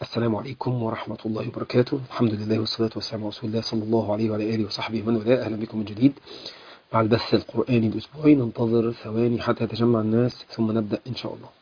السلام عليكم ورحمة الله وبركاته الحمد لله والصلاة والسلام على رسول الله صلى الله عليه وعلى آله وصحبه من والاه أهلا بكم من جديد مع البث القرآني الأسبوعي ننتظر ثواني حتى يتجمع الناس ثم نبدأ إن شاء الله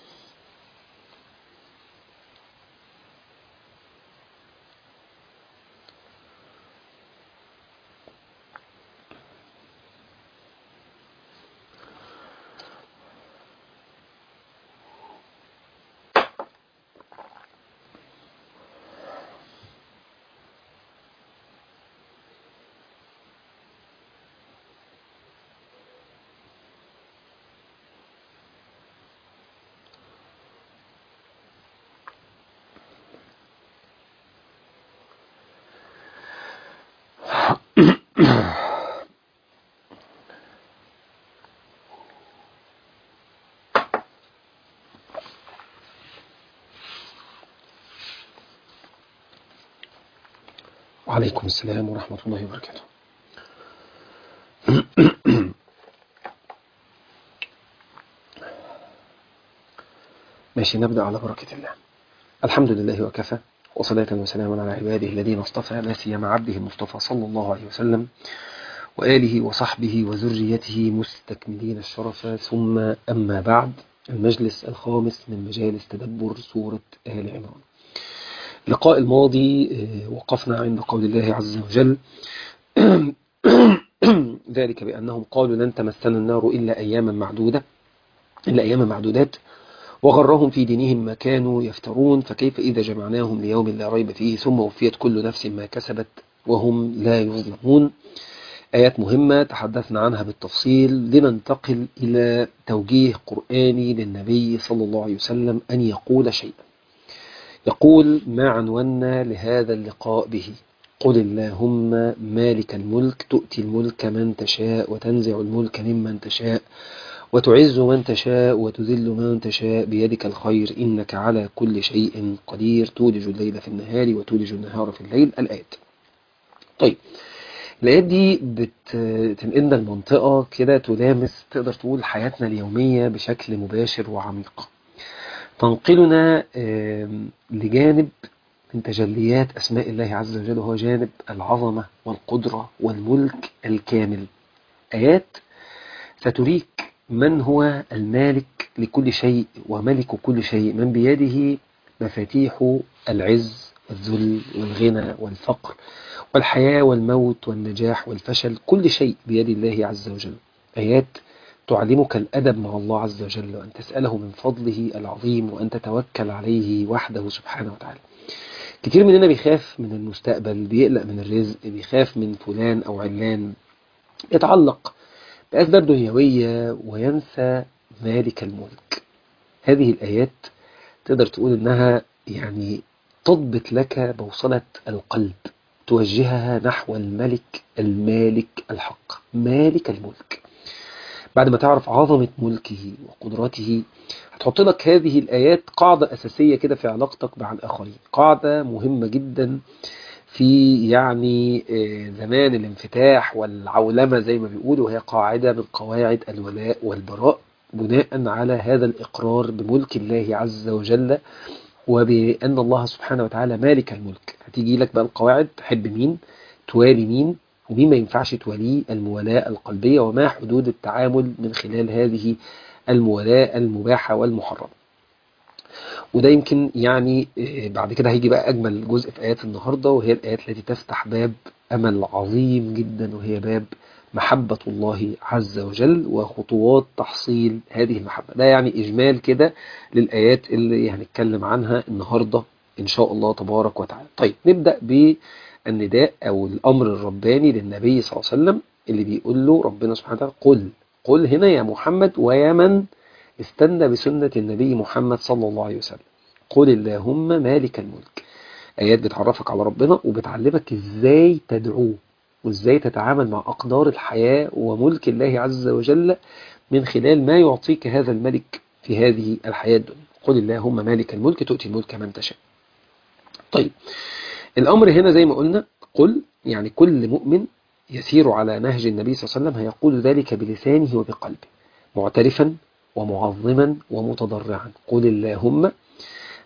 وعليكم السلام ورحمة الله وبركاته ماشي نبدأ على بركة الله الحمد لله وكفى وصلاة وسلاما على عباده الذين اصطفى لا سيما عبده المصطفى صلى الله عليه وسلم وآله وصحبه وذريته مستكملين الشرف ثم أما بعد المجلس الخامس من مجالس تدبر سورة آل عمران اللقاء الماضي وقفنا عند قول الله عز وجل ذلك بأنهم قالوا لن تمسنا النار إلا أياما معدودة إلا أياما معدودات وغرهم في دينهم ما كانوا يفترون فكيف إذا جمعناهم ليوم لا ريب فيه ثم وفيت كل نفس ما كسبت وهم لا يظلمون آيات مهمة تحدثنا عنها بالتفصيل لننتقل إلى توجيه قرآني للنبي صلى الله عليه وسلم أن يقول شيئا يقول ما عنونا لهذا اللقاء به قل اللهم مالك الملك تؤتي الملك من تشاء وتنزع الملك ممن تشاء وتعز من تشاء وتذل من تشاء بيدك الخير إنك على كل شيء قدير تولج الليل في النهار وتولج النهار في الليل الآيات طيب الآيات دي بتنقلنا المنطقة كده تلامس تقدر تقول حياتنا اليومية بشكل مباشر وعميق تنقلنا لجانب من تجليات أسماء الله عز وجل وهو جانب العظمة والقدرة والملك الكامل آيات ستريك من هو المالك لكل شيء وملك كل شيء من بيده مفاتيح العز والذل والغنى والفقر والحياة والموت والنجاح والفشل كل شيء بيد الله عز وجل آيات تعلمك الأدب مع الله عز وجل وأن تسأله من فضله العظيم وأن تتوكل عليه وحده سبحانه وتعالى كتير مننا بيخاف من المستقبل بيقلق من الرزق بيخاف من فلان أو علان يتعلق بأسباب دنيوية وينسى مالك الملك هذه الآيات تقدر تقول إنها يعني تضبط لك بوصلة القلب توجهها نحو الملك المالك الحق مالك الملك بعد ما تعرف عظمة ملكه وقدرته هتحط لك هذه الآيات قاعدة أساسية كده في علاقتك مع الآخرين قاعدة مهمة جدا في يعني زمان الانفتاح والعولمة زي ما بيقولوا وهي قاعدة من قواعد الولاء والبراء بناء على هذا الإقرار بملك الله عز وجل وبأن الله سبحانه وتعالى مالك الملك هتيجي لك بقى القواعد تحب مين توالي مين ومين ما ينفعش تواليه الموالاة القلبية وما حدود التعامل من خلال هذه الموالاة المباحة والمحرمة وده يمكن يعني بعد كده هيجي بقى أجمل جزء في آيات النهاردة وهي الآيات التي تفتح باب أمل عظيم جدا وهي باب محبة الله عز وجل وخطوات تحصيل هذه المحبة ده يعني إجمال كده للآيات اللي هنتكلم عنها النهاردة إن شاء الله تبارك وتعالى طيب نبدأ بالنداء أو الأمر الرباني للنبي صلى الله عليه وسلم اللي بيقول له ربنا سبحانه وتعالى قل قل هنا يا محمد ويا من استنى بسنة النبي محمد صلى الله عليه وسلم قل اللهم مالك الملك آيات بتعرفك على ربنا وبتعلمك إزاي تدعوه وإزاي تتعامل مع أقدار الحياة وملك الله عز وجل من خلال ما يعطيك هذا الملك في هذه الحياة الدنيا قل اللهم مالك الملك تؤتي الملك من تشاء طيب الأمر هنا زي ما قلنا قل يعني كل مؤمن يسير على نهج النبي صلى الله عليه وسلم هيقول ذلك بلسانه وبقلبه معترفا ومعظما ومتضرعا قل اللهم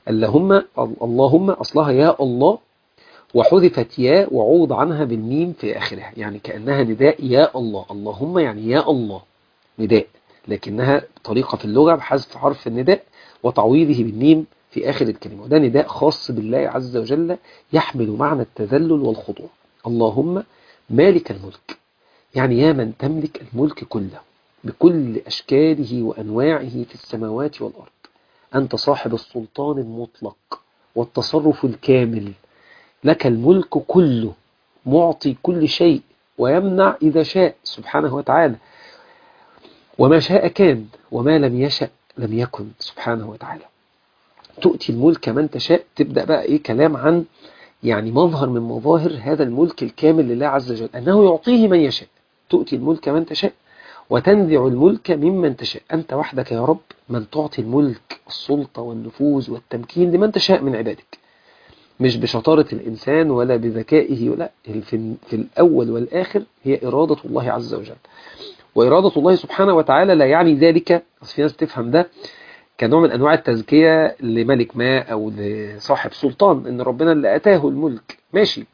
اللهم اللهم أصلها يا الله وحذفت يا وعوض عنها بالميم في آخرها يعني كأنها نداء يا الله اللهم يعني يا الله نداء لكنها طريقة في اللغة بحذف حرف النداء وتعويضه بالميم في آخر الكلمة وده نداء خاص بالله عز وجل يحمل معنى التذلل والخضوع اللهم مالك الملك يعني يا من تملك الملك كله بكل أشكاله وأنواعه في السماوات والأرض أنت صاحب السلطان المطلق والتصرف الكامل لك الملك كله معطي كل شيء ويمنع إذا شاء سبحانه وتعالى وما شاء كان وما لم يشأ لم يكن سبحانه وتعالى تؤتي الملك من تشاء تبدأ بقى إيه كلام عن يعني مظهر من مظاهر هذا الملك الكامل لله عز وجل أنه يعطيه من يشاء تؤتي الملك من تشاء وتنزع الملك ممن تشاء أنت وحدك يا رب من تعطي الملك السلطة والنفوذ والتمكين لمن تشاء من عبادك مش بشطارة الإنسان ولا بذكائه ولا في, في الأول والآخر هي إرادة الله عز وجل وإرادة الله سبحانه وتعالى لا يعني ذلك في ناس تفهم ده كنوع من أنواع التزكية لملك ما أو لصاحب سلطان إن ربنا اللي أتاه الملك ماشي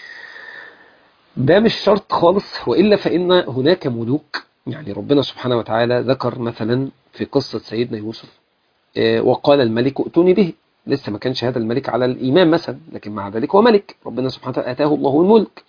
ده مش شرط خالص وإلا فإن هناك ملوك يعني ربنا سبحانه وتعالى ذكر مثلا في قصة سيدنا يوسف وقال الملك ائتوني به لسه ما كانش هذا الملك على الإيمان مثلا لكن مع ذلك هو ملك ربنا سبحانه وتعالى أتاه الله الملك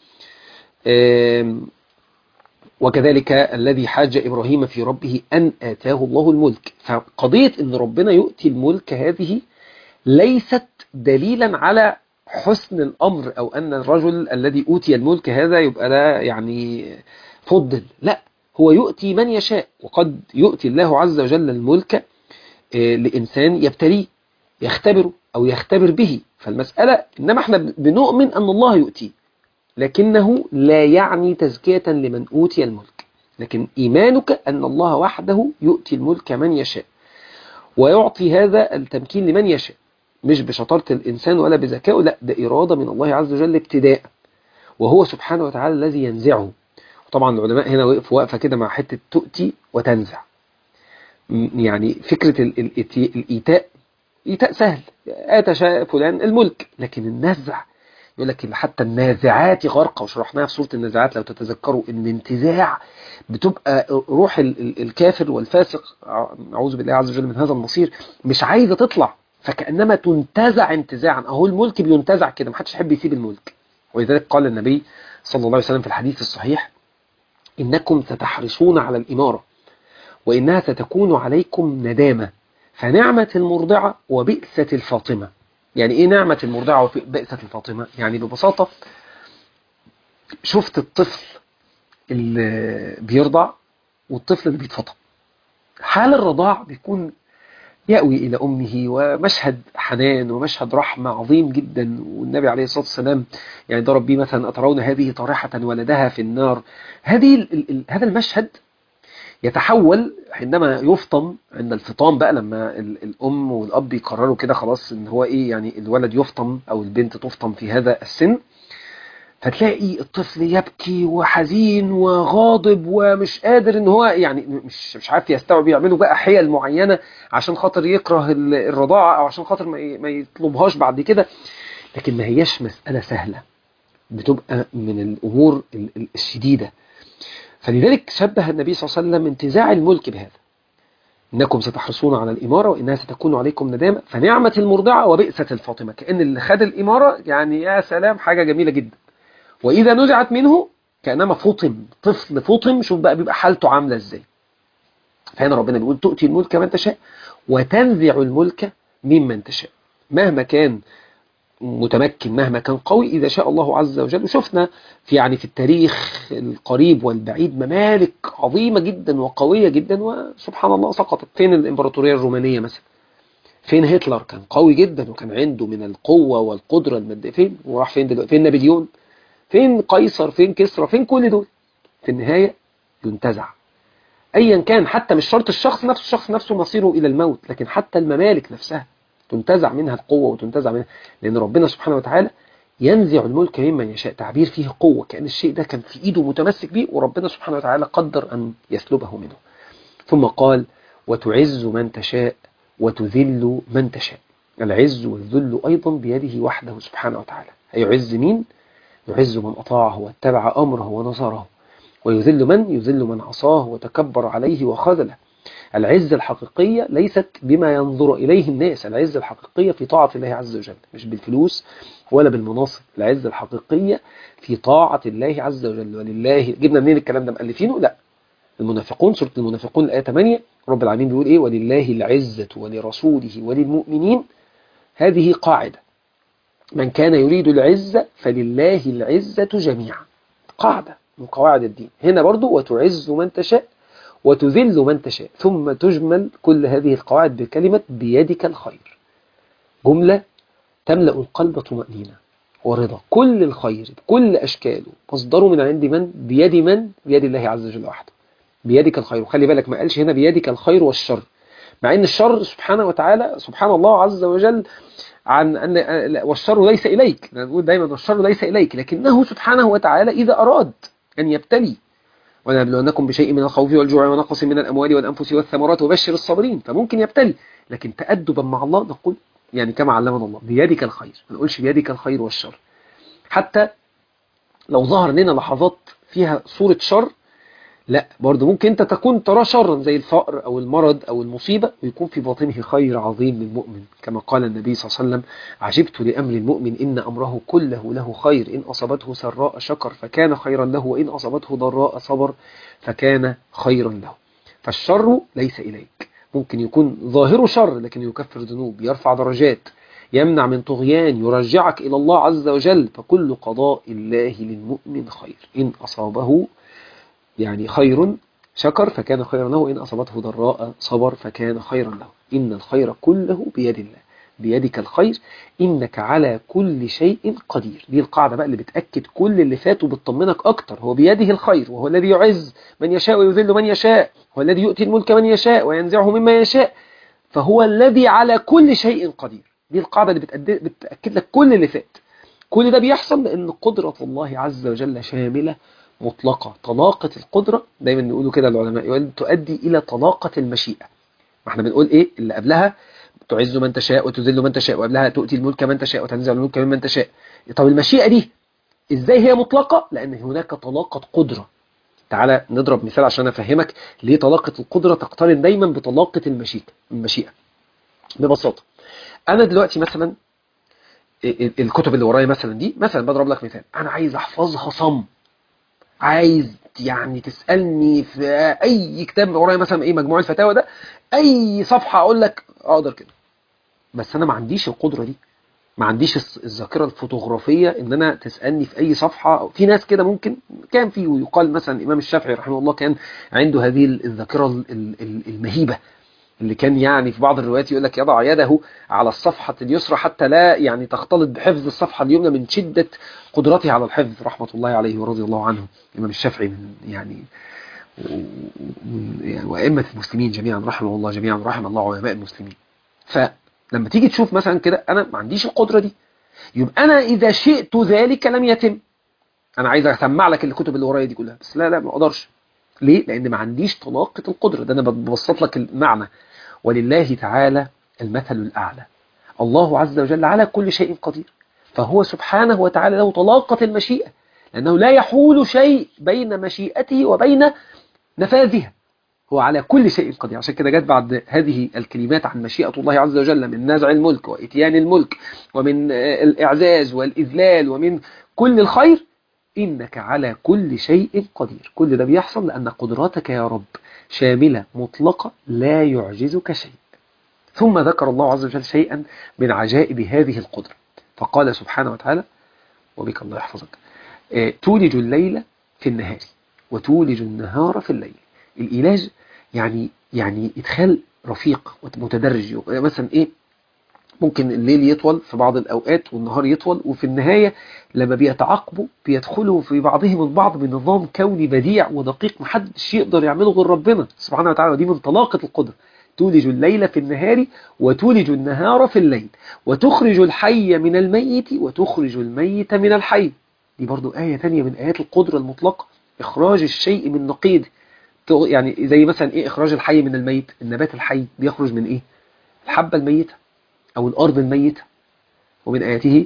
وكذلك الذي حاج إبراهيم في ربه أن آتاه الله الملك فقضية أن ربنا يؤتي الملك هذه ليست دليلا على حسن الأمر أو أن الرجل الذي أوتي الملك هذا يبقى لا يعني فضل لا هو يؤتي من يشاء وقد يؤتي الله عز وجل الملك لإنسان يبتليه يختبره أو يختبر به فالمسألة إنما احنا بنؤمن أن الله يؤتيه لكنه لا يعني تزكية لمن أوتي الملك لكن إيمانك أن الله وحده يؤتي الملك من يشاء ويعطي هذا التمكين لمن يشاء مش بشطارة الإنسان ولا بذكائه لا ده إرادة من الله عز وجل ابتداء وهو سبحانه وتعالى الذي ينزعه طبعا العلماء هنا وقفوا وقفة كده مع حتة تؤتي وتنزع يعني فكرة الإيتاء إيتاء سهل آتى فلان الملك لكن النزع يقول لك حتى النازعات غرقة وشرحناها في سورة النازعات لو تتذكروا ان انتزاع بتبقى روح الكافر والفاسق أعوذ بالله عز وجل من هذا المصير مش عايزة تطلع فكأنما تنتزع انتزاعا أهو الملك بينتزع كده محدش يحب يسيب الملك ولذلك قال النبي صلى الله عليه وسلم في الحديث الصحيح إنكم ستحرصون على الإمارة وإنها ستكون عليكم ندامة فنعمة المرضعة وبئسة الفاطمة يعني ايه نعمة المرضعة وبئسة الفاطمة يعني ببساطة شفت الطفل اللي بيرضع والطفل اللي بيتفطم حال الرضاع بيكون يأوي إلى أمه ومشهد حنان ومشهد رحمة عظيم جدا والنبي عليه الصلاة والسلام يعني ضرب بيه مثلا أترون هذه طارحة ولدها في النار هذه ال ال هذا المشهد يتحول عندما يفطم عند الفطام بقى لما الأم والأب يقرروا كده خلاص إن هو إيه يعني الولد يفطم أو البنت تفطم في هذا السن فتلاقي الطفل يبكي وحزين وغاضب ومش قادر ان هو يعني مش مش عارف يستوعب يعملوا بقى حيل معينه عشان خاطر يكره الرضاعه او عشان خاطر ما يطلبهاش بعد كده لكن ما هياش مساله سهله بتبقى من الامور الشديده فلذلك شبه النبي صلى الله عليه وسلم انتزاع الملك بهذا إنكم ستحرصون على الإمارة وإنها ستكون عليكم ندامة فنعمة المرضعة وبئسة الفاطمة كأن اللي خد الإمارة يعني يا سلام حاجة جميلة جدا وإذا نزعت منه كأنما فطم طفل فطم شوف بقى بيبقى حالته عاملة إزاي فهنا ربنا بيقول تؤتي الملك من تشاء وتنزع الملك ممن تشاء مهما كان متمكن مهما كان قوي إذا شاء الله عز وجل وشفنا في يعني في التاريخ القريب والبعيد ممالك عظيمة جدا وقوية جدا وسبحان الله سقطت فين الإمبراطورية الرومانية مثلا فين هتلر كان قوي جدا وكان عنده من القوة والقدرة المادية فين وراح فين دلوقتي فين نابليون فين قيصر فين كسرى فين كل دول في النهاية ينتزع أيا كان حتى مش شرط الشخص نفسه الشخص نفسه مصيره إلى الموت لكن حتى الممالك نفسها تنتزع منها القوة وتنتزع منها لأن ربنا سبحانه وتعالى ينزع الملك ممن يشاء تعبير فيه قوة كأن الشيء ده كان في إيده متمسك به وربنا سبحانه وتعالى قدر أن يسلبه منه ثم قال وتعز من تشاء وتذل من تشاء العز والذل أيضا بيده وحده سبحانه وتعالى هيعز مين؟ يعز من أطاعه واتبع أمره ونصره ويذل من؟ يذل من عصاه وتكبر عليه وخذله العزة الحقيقية ليست بما ينظر إليه الناس العزة الحقيقية في طاعة الله عز وجل مش بالفلوس ولا بالمناصب العزة الحقيقية في طاعة الله عز وجل ولله جبنا منين الكلام ده مؤلفينه؟ لا المنافقون سورة المنافقون الآية 8 رب العالمين بيقول إيه ولله العزة ولرسوله وللمؤمنين هذه قاعدة من كان يريد العزة فلله العزة جميعا قاعدة من قواعد الدين هنا برضو وتعز من تشاء وتذل من تشاء ثم تجمل كل هذه القواعد بكلمة بيدك الخير جملة تملأ القلب طمأنينة ورضا كل الخير بكل أشكاله مصدره من عند من بيد من بيد الله عز وجل وحده بيدك الخير وخلي بالك ما قالش هنا بيدك الخير والشر مع ان الشر سبحانه وتعالى سبحان الله عز وجل عن أن والشر ليس إليك نقول دايما والشر ليس إليك لكنه سبحانه وتعالى إذا أراد أن يبتلي ونبلونكم بشيء من الخوف والجوع ونقص من الأموال والأنفس والثمرات وبشر الصابرين فممكن يبتلي لكن تأدبا مع الله نقول يعني كما علمنا الله بيدك الخير ما نقولش بيدك الخير والشر حتى لو ظهر لنا لحظات فيها صورة شر لا برضه ممكن انت تكون ترى شرا زي الفقر او المرض او المصيبة ويكون في باطنه خير عظيم للمؤمن كما قال النبي صلى الله عليه وسلم عجبت لأمر المؤمن إن أمره كله له خير إن أصابته سراء شكر فكان خيرا له وإن أصابته ضراء صبر فكان خيرا له فالشر ليس إليك ممكن يكون ظاهره شر لكن يكفر ذنوب يرفع درجات يمنع من طغيان يرجعك إلى الله عز وجل فكل قضاء الله للمؤمن خير إن أصابه يعني خير شكر فكان خيرا له إن أصابته ضراء صبر فكان خيرا له إن الخير كله بيد الله بيدك الخير إنك على كل شيء قدير دي القاعدة بقى اللي بتأكد كل اللي فات وبتطمنك أكتر هو بيده الخير وهو الذي يعز من يشاء ويذل من يشاء هو الذي يؤتي الملك من يشاء وينزعه مما يشاء فهو الذي على كل شيء قدير دي القاعدة اللي بتأكد لك كل اللي فات كل ده بيحصل لأن قدرة الله عز وجل شاملة مطلقة طلاقة القدرة دايما نقولوا كده العلماء يقول تؤدي إلى طلاقة المشيئة ما احنا بنقول إيه اللي قبلها تعز من تشاء وتذل من تشاء وقبلها تؤتي الملك من تشاء وتنزع الملك ممن تشاء طب المشيئة دي ازاي هي مطلقة لأن هناك طلاقة قدرة تعالى نضرب مثال عشان أفهمك ليه طلاقة القدرة تقترن دايما بطلاقة المشيئة المشيئة ببساطة أنا دلوقتي مثلا الكتب اللي ورايا مثلا دي مثلا بضرب لك مثال أنا عايز أحفظها صم عايز يعني تسألني في أي كتاب ورايا مثلا إيه مجموع الفتاوى ده أي صفحة أقول لك أقدر كده بس أنا ما عنديش القدرة دي ما عنديش الذاكرة الفوتوغرافية إن أنا تسألني في أي صفحة أو في ناس كده ممكن كان في ويقال مثلا الإمام الشافعي رحمه الله كان عنده هذه الذاكرة المهيبة اللي كان يعني في بعض الروايات يقول لك يضع يده على الصفحة اليسرى حتى لا يعني تختلط بحفظ الصفحة اليمنى من شدة قدرته على الحفظ رحمة الله عليه ورضي الله عنه الإمام الشافعي من يعني وأئمة المسلمين جميعا رحمه الله جميعا رحم الله علماء المسلمين فلما تيجي تشوف مثلا كده أنا ما عنديش القدرة دي يبقى أنا إذا شئت ذلك لم يتم أنا عايز أسمع لك الكتب اللي ورايا دي كلها بس لا لا ما أقدرش ليه؟ لأن ما عنديش طلاقة القدرة ده أنا ببسط لك المعنى ولله تعالى المثل الأعلى الله عز وجل على كل شيء قدير فهو سبحانه وتعالى له طلاقة المشيئة لأنه لا يحول شيء بين مشيئته وبين نفاذها هو على كل شيء قدير عشان كده جت بعد هذه الكلمات عن مشيئة الله عز وجل من نزع الملك وإتيان الملك ومن الإعزاز والإذلال ومن كل الخير إنك على كل شيء قدير كل ده بيحصل لأن قدراتك يا رب شاملة مطلقة لا يعجزك شيء ثم ذكر الله عز وجل شيئا من عجائب هذه القدرة فقال سبحانه وتعالى وبك الله يحفظك تولج الليل في النهار وتولج النهار في الليل الإيلاج يعني يعني إدخال رفيق متدرج مثلا إيه ممكن الليل يطول في بعض الأوقات والنهار يطول وفي النهاية لما بيتعاقبوا بيدخلوا في بعضهم البعض بنظام كوني بديع ودقيق محدش يقدر يعمله غير ربنا سبحانه وتعالى ودي من طلاقة القدرة تولج الليل في النهار وتولج النهار في الليل وتخرج الحي من الميت وتخرج الميت من الحي دي برضو آية تانية من آيات القدرة المطلقة إخراج الشيء من نقيض يعني زي مثلا إيه إخراج الحي من الميت النبات الحي بيخرج من إيه الحبة الميتة أو الأرض الميتة ومن آياته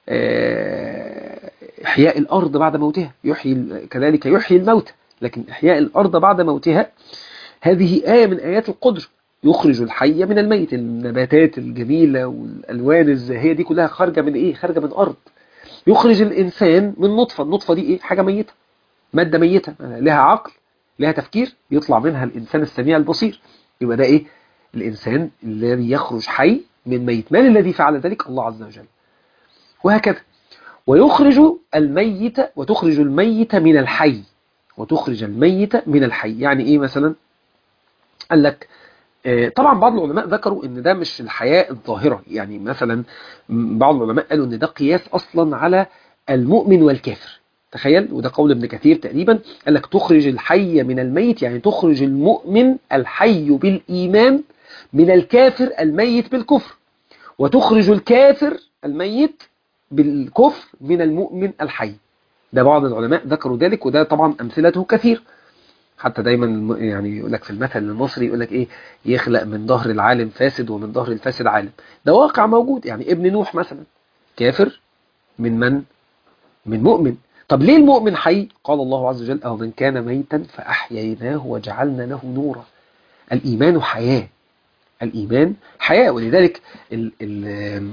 إحياء الأرض بعد موتها يحيي كذلك يحيي الموتى لكن إحياء الأرض بعد موتها هذه آية من آيات القدر يخرج الحي من الميت النباتات الجميلة والألوان الزاهية دي كلها خارجة من إيه؟ خارجة من أرض يخرج الإنسان من نطفة النطفة دي إيه؟ حاجة ميتة مادة ميتة لها عقل لها تفكير يطلع منها الإنسان السميع البصير يبقى ده إيه؟ الإنسان الذي يخرج حي من ميت من الذي فعل ذلك الله عز وجل وهكذا ويخرج الميت وتخرج الميت من الحي وتخرج الميت من الحي يعني ايه مثلا قال لك طبعا بعض العلماء ذكروا ان ده مش الحياة الظاهرة يعني مثلا بعض العلماء قالوا ان ده قياس اصلا على المؤمن والكافر تخيل وده قول ابن كثير تقريبا قال لك تخرج الحي من الميت يعني تخرج المؤمن الحي بالإيمان من الكافر الميت بالكفر وتخرج الكافر الميت بالكفر من المؤمن الحي ده بعض العلماء ذكروا ذلك وده طبعا أمثلته كثير حتى دايما يعني يقول لك في المثل المصري يقول لك ايه يخلق من ظهر العالم فاسد ومن ظهر الفاسد عالم ده واقع موجود يعني ابن نوح مثلا كافر من من من مؤمن طب ليه المؤمن حي قال الله عز وجل أو من كان ميتا فأحييناه وجعلنا له نورا الإيمان حياة الإيمان حياة ولذلك ال ال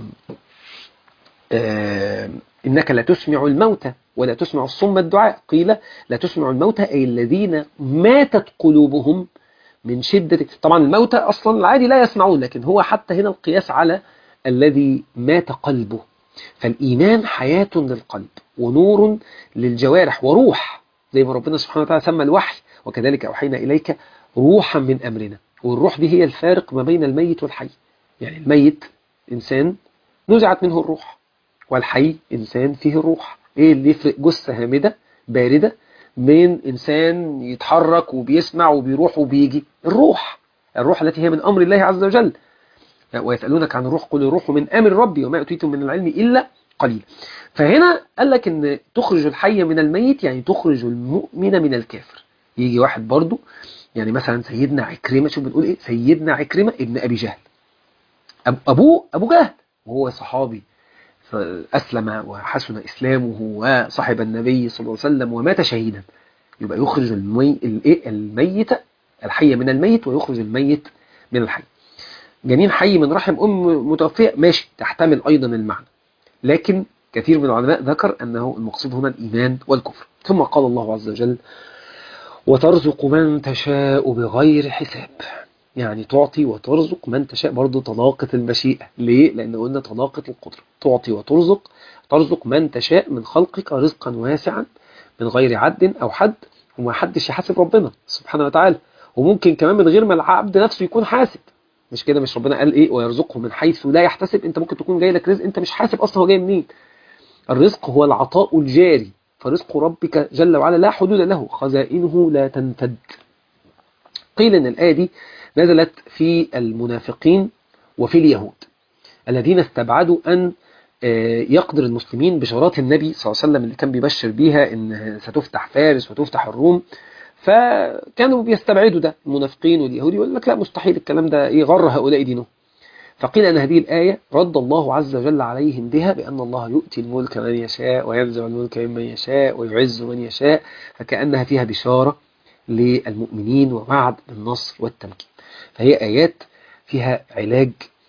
آه إنك لا تسمع الموتى ولا تسمع الصم الدعاء قيل لا تسمع الموتى أي الذين ماتت قلوبهم من شدة طبعا الموتى أصلا العادي لا يسمعون لكن هو حتى هنا القياس على الذي مات قلبه فالإيمان حياة للقلب ونور للجوارح وروح زي ما ربنا سبحانه وتعالى سمى الوحي وكذلك أوحينا إليك روحا من أمرنا والروح دي هي الفارق ما بين الميت والحي يعني الميت إنسان نزعت منه الروح والحي إنسان فيه الروح إيه اللي يفرق جثة هامدة باردة من إنسان يتحرك وبيسمع وبيروح وبيجي الروح الروح التي هي من أمر الله عز وجل ويسألونك عن الروح قل الروح من أمر ربي وما أتيتم من العلم إلا قليل فهنا قال لك ان تخرج الحي من الميت يعني تخرج المؤمن من الكافر يجي واحد برضو يعني مثلا سيدنا عكرمة شوف بنقول ايه سيدنا عكرمة ابن ابي جهل أب ابوه ابو جهل وهو صحابي أسلم وحسن إسلامه وصاحب النبي صلى الله عليه وسلم ومات شهيدا يبقى يخرج المي... الميت الحي من الميت ويخرج الميت من الحي جنين حي من رحم أم متوفية ماشي تحتمل أيضا المعنى لكن كثير من العلماء ذكر أنه المقصود هنا الإيمان والكفر ثم قال الله عز وجل وترزق من تشاء بغير حساب يعني تعطي وترزق من تشاء برضه طلاقة المشيئة ليه؟ لأن قلنا طلاقة القدرة تعطي وترزق ترزق من تشاء من خلقك رزقا واسعا من غير عد أو حد وما حدش يحاسب ربنا سبحانه وتعالى وممكن كمان من غير ما العبد نفسه يكون حاسب مش كده مش ربنا قال ايه ويرزقه من حيث لا يحتسب انت ممكن تكون جاي لك رزق انت مش حاسب اصلا هو جاي منين الرزق هو العطاء الجاري فرزق ربك جل وعلا لا حدود له خزائنه لا تنفد قيل ان الايه دي نزلت في المنافقين وفي اليهود الذين استبعدوا ان يقدر المسلمين بشارات النبي صلى الله عليه وسلم اللي كان بيبشر بيها ان ستفتح فارس وتفتح الروم فكانوا بيستبعدوا ده المنافقين واليهود يقول لك لا مستحيل الكلام ده ايه غر هؤلاء دينهم فقيل أن هذه الآية رد الله عز وجل عليهم بها بأن الله يؤتي الملك من يشاء وينزع الملك ممن يشاء ويعز من يشاء فكأنها فيها بشارة للمؤمنين ووعد بالنصر والتمكين فهي آيات فيها علاج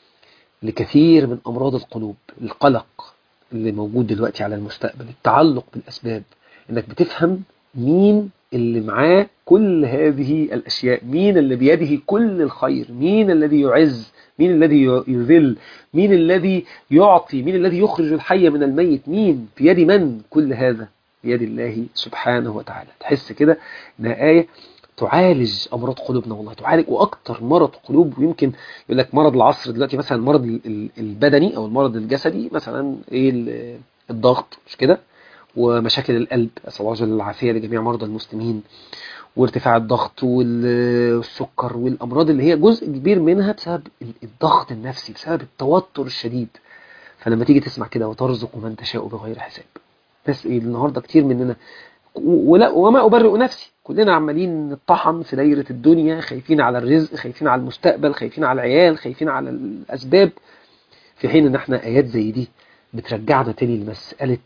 لكثير من أمراض القلوب القلق اللي موجود دلوقتي على المستقبل التعلق بالأسباب إنك بتفهم مين اللي معاه كل هذه الأشياء مين اللي بيده كل الخير مين الذي يعز مين الذي يذل مين الذي يعطي مين الذي يخرج الحي من الميت مين في يد من كل هذا بيد الله سبحانه وتعالى تحس كده انها آية تعالج أمراض قلوبنا والله تعالج وأكتر مرض قلوب ويمكن يقول لك مرض العصر دلوقتي مثلا المرض البدني أو المرض الجسدي مثلا إيه الضغط مش كده ومشاكل القلب أسأل الله جل العافية لجميع مرضى المسلمين وارتفاع الضغط والسكر والأمراض اللي هي جزء كبير منها بسبب الضغط النفسي بسبب التوتر الشديد فلما تيجي تسمع كده وترزق من تشاء بغير حساب بس إيه النهاردة كتير مننا ولا وما أبرئ نفسي كلنا عمالين نطحن في دايرة الدنيا خايفين على الرزق خايفين على المستقبل خايفين على العيال خايفين على الأسباب في حين ان احنا ايات زي دي بترجعنا تاني لمسألة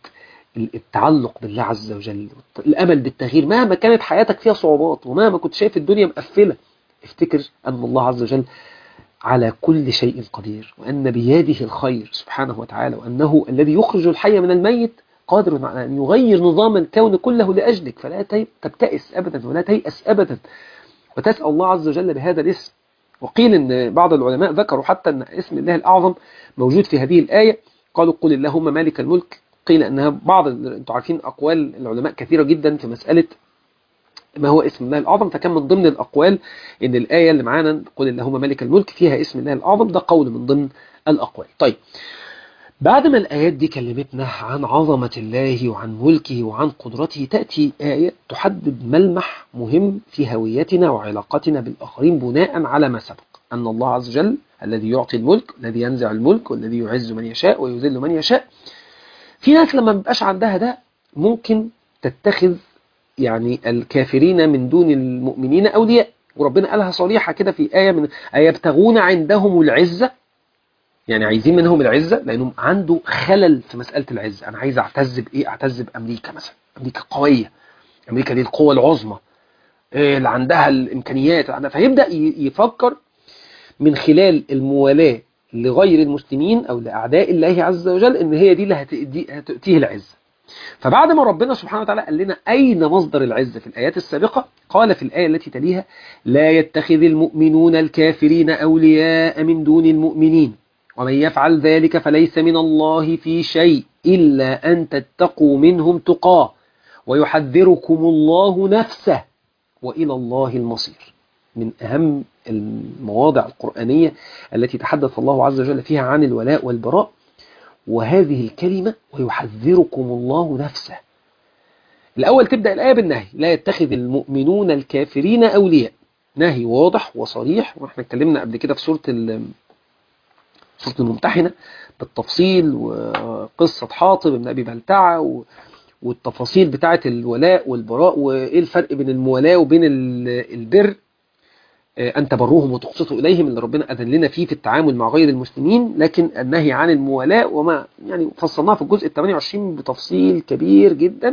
التعلق بالله عز وجل الامل بالتغيير مهما كانت حياتك فيها صعوبات ومهما كنت شايف الدنيا مقفلة افتكر ان الله عز وجل على كل شيء قدير وأن بيده الخير سبحانه وتعالى وأنه الذي يخرج الحي من الميت قادر على أن يغير نظام الكون كله لأجلك فلا تبتئس أبدا ولا تيأس أبدا وتسأل الله عز وجل بهذا الاسم وقيل أن بعض العلماء ذكروا حتى أن اسم الله الأعظم موجود في هذه الآية قالوا قل اللهم مالك الملك قيل أنها بعض أنتم عارفين أقوال العلماء كثيرة جدا في مسألة ما هو اسم الله الأعظم فكان من ضمن الأقوال إن الآية اللي معانا قل اللهم ملك الملك فيها اسم الله الأعظم ده قول من ضمن الأقوال طيب بعد ما الآيات دي كلمتنا عن عظمة الله وعن ملكه وعن قدرته تأتي آية تحدد ملمح مهم في هويتنا وعلاقتنا بالآخرين بناء على ما سبق أن الله عز وجل الذي يعطي الملك الذي ينزع الملك والذي يعز من يشاء ويذل من يشاء في ناس لما مبقاش عندها ده ممكن تتخذ يعني الكافرين من دون المؤمنين أولياء وربنا قالها صريحة كده في آية من أيبتغون عندهم العزة يعني عايزين منهم العزة لأنهم عنده خلل في مسألة العزة أنا عايز أعتز بإيه أعتز بأمريكا مثلا أمريكا قوية أمريكا دي القوة العظمى اللي عندها الإمكانيات عندها فيبدأ يفكر من خلال الموالاة لغير المسلمين أو لأعداء الله عز وجل إن هي دي اللي هتؤتيه العزة فبعد ما ربنا سبحانه وتعالى قال لنا أين مصدر العزة في الآيات السابقة قال في الآية التي تليها لا يتخذ المؤمنون الكافرين أولياء من دون المؤمنين ومن يفعل ذلك فليس من الله في شيء إلا أن تتقوا منهم تقاه ويحذركم الله نفسه وإلى الله المصير من أهم المواضع القرآنية التي تحدث الله عز وجل فيها عن الولاء والبراء وهذه الكلمة ويحذركم الله نفسه الأول تبدأ الآية بالنهي لا يتخذ المؤمنون الكافرين أولياء نهي واضح وصريح واحنا اتكلمنا قبل كده في سورة سورة الممتحنة بالتفصيل وقصة حاطب بن أبي بلتعة والتفاصيل بتاعة الولاء والبراء وإيه الفرق بين الموالاة وبين البر أن تبروهم وتقسطوا إليهم اللي ربنا أذن لنا فيه في التعامل مع غير المسلمين لكن النهي عن الموالاة وما يعني فصلناها في الجزء ال 28 بتفصيل كبير جدا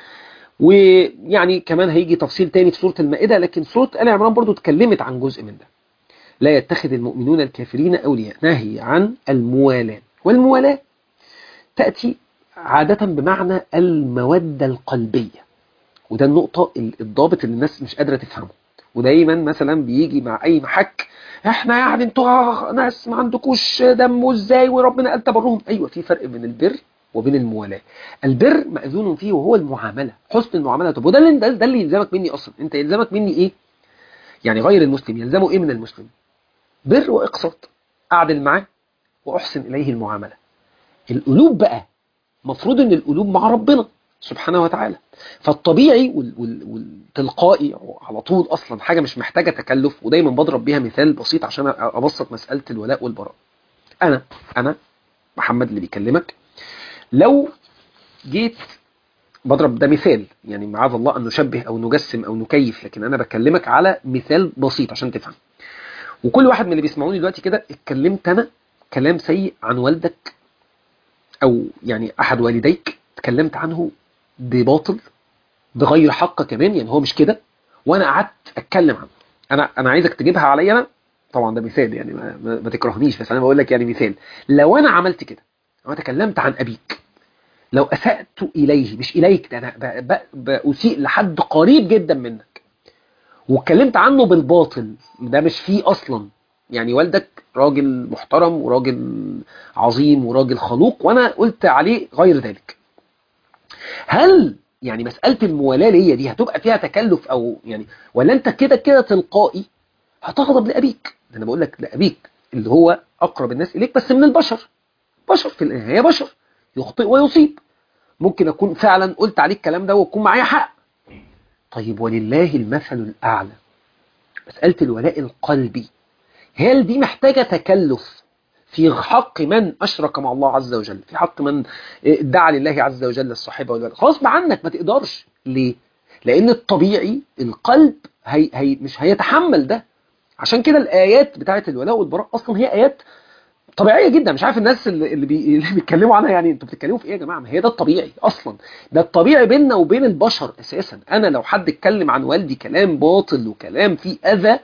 ويعني كمان هيجي تفصيل تاني في سورة المائدة لكن سورة آل عمران برضو اتكلمت عن جزء من ده لا يتخذ المؤمنون الكافرين أولياء نهي عن الموالاة والموالاة تأتي عادة بمعنى المودة القلبية وده النقطة الضابط اللي الناس مش قادرة تفهمه ودايما مثلا بيجي مع اي محك احنا يعني انتوا ناس ما عندكوش دم ازاي وربنا قال تبرهم ايوه في فرق بين البر وبين الموالاه البر ماذون فيه وهو المعامله حسن المعامله طب وده اللي ده اللي يلزمك مني اصلا انت يلزمك مني ايه يعني غير المسلم يلزمه ايه من المسلم بر واقسط اعدل معاه واحسن اليه المعامله القلوب بقى مفروض ان القلوب مع ربنا سبحانه وتعالى فالطبيعي والتلقائي على طول اصلا حاجه مش محتاجه تكلف ودايما بضرب بيها مثال بسيط عشان ابسط مساله الولاء والبراء انا انا محمد اللي بيكلمك لو جيت بضرب ده مثال يعني معاذ الله ان نشبه او نجسم او نكيف لكن انا بكلمك على مثال بسيط عشان تفهم وكل واحد من اللي بيسمعوني دلوقتي كده اتكلمت انا كلام سيء عن والدك او يعني احد والديك اتكلمت عنه بباطل بغير حق كمان يعني هو مش كده وانا قعدت اتكلم عنه انا انا عايزك تجيبها عليا انا طبعا ده مثال يعني ما, ما, ما تكرهنيش بس انا بقول لك يعني مثال لو انا عملت كده لو تكلمت عن ابيك لو اسات اليه مش اليك ده انا باسيء لحد قريب جدا منك واتكلمت عنه بالباطل ده مش فيه اصلا يعني والدك راجل محترم وراجل عظيم وراجل خلوق وانا قلت عليه غير ذلك هل يعني مسألة الموالاة ليا دي هتبقى فيها تكلف أو يعني ولا أنت كده كده تلقائي هتغضب لأبيك أنا بقول لك لأبيك اللي هو أقرب الناس إليك بس من البشر بشر في النهاية بشر يخطئ ويصيب ممكن أكون فعلا قلت عليك الكلام ده ويكون معايا حق طيب ولله المثل الأعلى مسألة الولاء القلبي هل دي محتاجة تكلف في حق من أشرك مع الله عز وجل في حق من ادعى لله عز وجل الصاحبة والولد غصب عنك ما تقدرش ليه لأن الطبيعي القلب هي هي مش هيتحمل ده عشان كده الآيات بتاعت الولاء والبراء أصلا هي آيات طبيعيه جدا مش عارف الناس اللي اللي, بي... اللي بيتكلموا عنها يعني انتوا بتتكلموا في ايه يا جماعه ما هي ده الطبيعي اصلا ده الطبيعي بيننا وبين البشر اساسا انا لو حد اتكلم عن والدي كلام باطل وكلام فيه اذى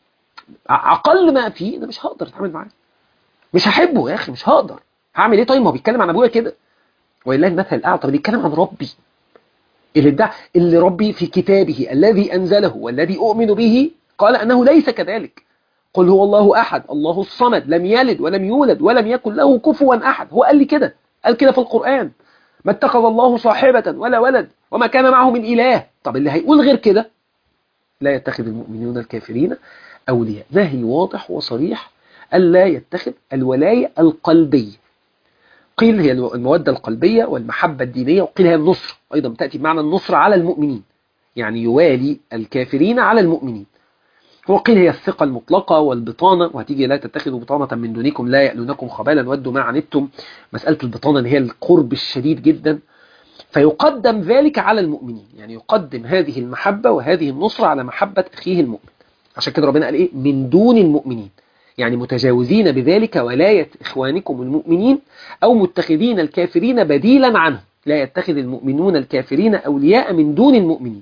اقل ما فيه انا مش هقدر اتعامل معاه مش هحبه يا اخي مش هقدر هعمل ايه طيب ما هو بيتكلم عن ابويا كده ولله المثل الاعلى طب بيتكلم عن ربي اللي ادعى اللي ربي في كتابه الذي انزله والذي اؤمن به قال انه ليس كذلك قل هو الله احد الله الصمد لم يلد ولم يولد ولم يكن له كفوا احد هو قال لي كده قال كده في القران ما اتخذ الله صاحبه ولا ولد وما كان معه من اله طب اللي هيقول غير كده لا يتخذ المؤمنون الكافرين اولياء نهي واضح وصريح الا يتخذ الولايه القلبيه قيل هي المودة القلبية والمحبة الدينية وقيل هي النصر أيضا تأتي بمعنى النصر على المؤمنين يعني يوالي الكافرين على المؤمنين وقيل هي الثقة المطلقة والبطانة وهتيجي لا تتخذوا بطانة من دونكم لا يألونكم خبالا ودوا ما عنتم مسألة البطانة اللي هي القرب الشديد جدا فيقدم ذلك على المؤمنين يعني يقدم هذه المحبة وهذه النصرة على محبة أخيه المؤمن عشان كده ربنا قال إيه من دون المؤمنين يعني متجاوزين بذلك ولاية إخوانكم المؤمنين أو متخذين الكافرين بديلا عنه لا يتخذ المؤمنون الكافرين أولياء من دون المؤمنين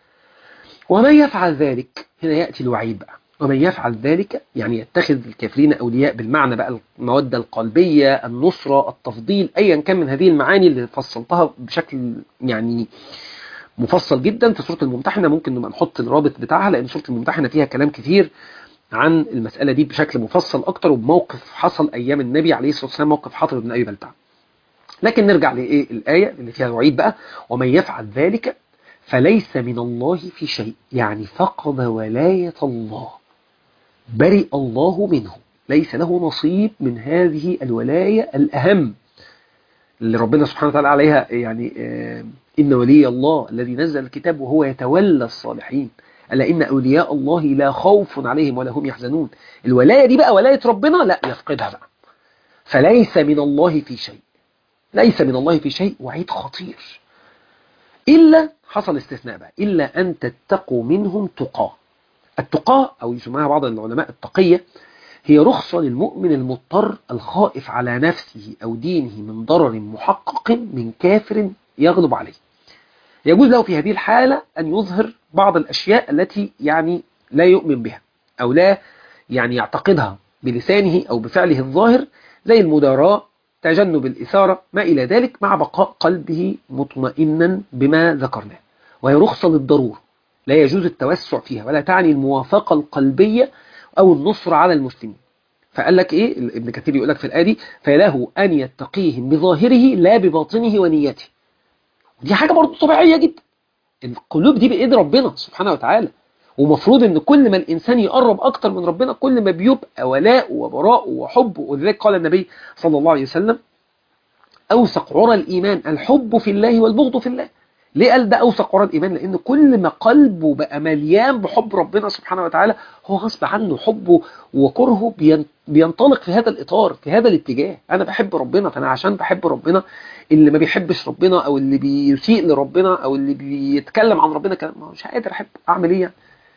ومن يفعل ذلك هنا يأتي الوعيد بقى ومن يفعل ذلك يعني يتخذ الكافرين أولياء بالمعنى بقى المودة القلبية النصرة التفضيل أيا كان من هذه المعاني اللي فصلتها بشكل يعني مفصل جدا في سورة الممتحنة ممكن نبقى نحط الرابط بتاعها لأن سورة الممتحنة فيها كلام كتير عن المسألة دي بشكل مفصل أكتر وبموقف حصل أيام النبي عليه الصلاة والسلام موقف حاطب بن أبي بلتع لكن نرجع لإيه الآية اللي فيها الوعيد بقى ومن يفعل ذلك فليس من الله في شيء يعني فقد ولاية الله برئ الله منه ليس له نصيب من هذه الولاية الأهم اللي ربنا سبحانه وتعالى عليها يعني آه إن ولي الله الذي نزل الكتاب وهو يتولى الصالحين ألا إن أولياء الله لا خوف عليهم ولا هم يحزنون الولاية دي بقى ولاية ربنا لا يفقدها بقى فليس من الله في شيء ليس من الله في شيء وعيد خطير إلا حصل استثناء بقى إلا أن تتقوا منهم تقاه التقاه أو يسميها بعض العلماء التقية هي رخصة للمؤمن المضطر الخائف على نفسه أو دينه من ضرر محقق من كافر يغلب عليه يجوز له في هذه الحالة أن يظهر بعض الأشياء التي يعني لا يؤمن بها أو لا يعني يعتقدها بلسانه أو بفعله الظاهر زي المداراة تجنب الإثارة ما إلى ذلك مع بقاء قلبه مطمئنا بما ذكرناه وهي رخصة للضرورة لا يجوز التوسع فيها ولا تعني الموافقة القلبية أو النصر على المسلمين فقال لك إيه ابن كثير يقول لك في الآية دي فله أن يتقيهم بظاهره لا بباطنه ونيته دي حاجة برضو طبيعية جدا القلوب دي بإيد ربنا سبحانه وتعالى ومفروض ان كل ما الانسان يقرب اكتر من ربنا كل ما بيبقى ولاء وبراء وحب ولذلك قال النبي صلى الله عليه وسلم اوثق عرى الايمان الحب في الله والبغض في الله ليه قال ده اوثق عرى الايمان لان كل ما قلبه بقى مليان بحب ربنا سبحانه وتعالى هو غصب عنه حبه وكرهه بينطلق في هذا الاطار في هذا الاتجاه انا بحب ربنا فانا عشان بحب ربنا اللي ما بيحبش ربنا او اللي بيسيء لربنا او اللي بيتكلم عن ربنا كلام مش قادر احب اعمل ايه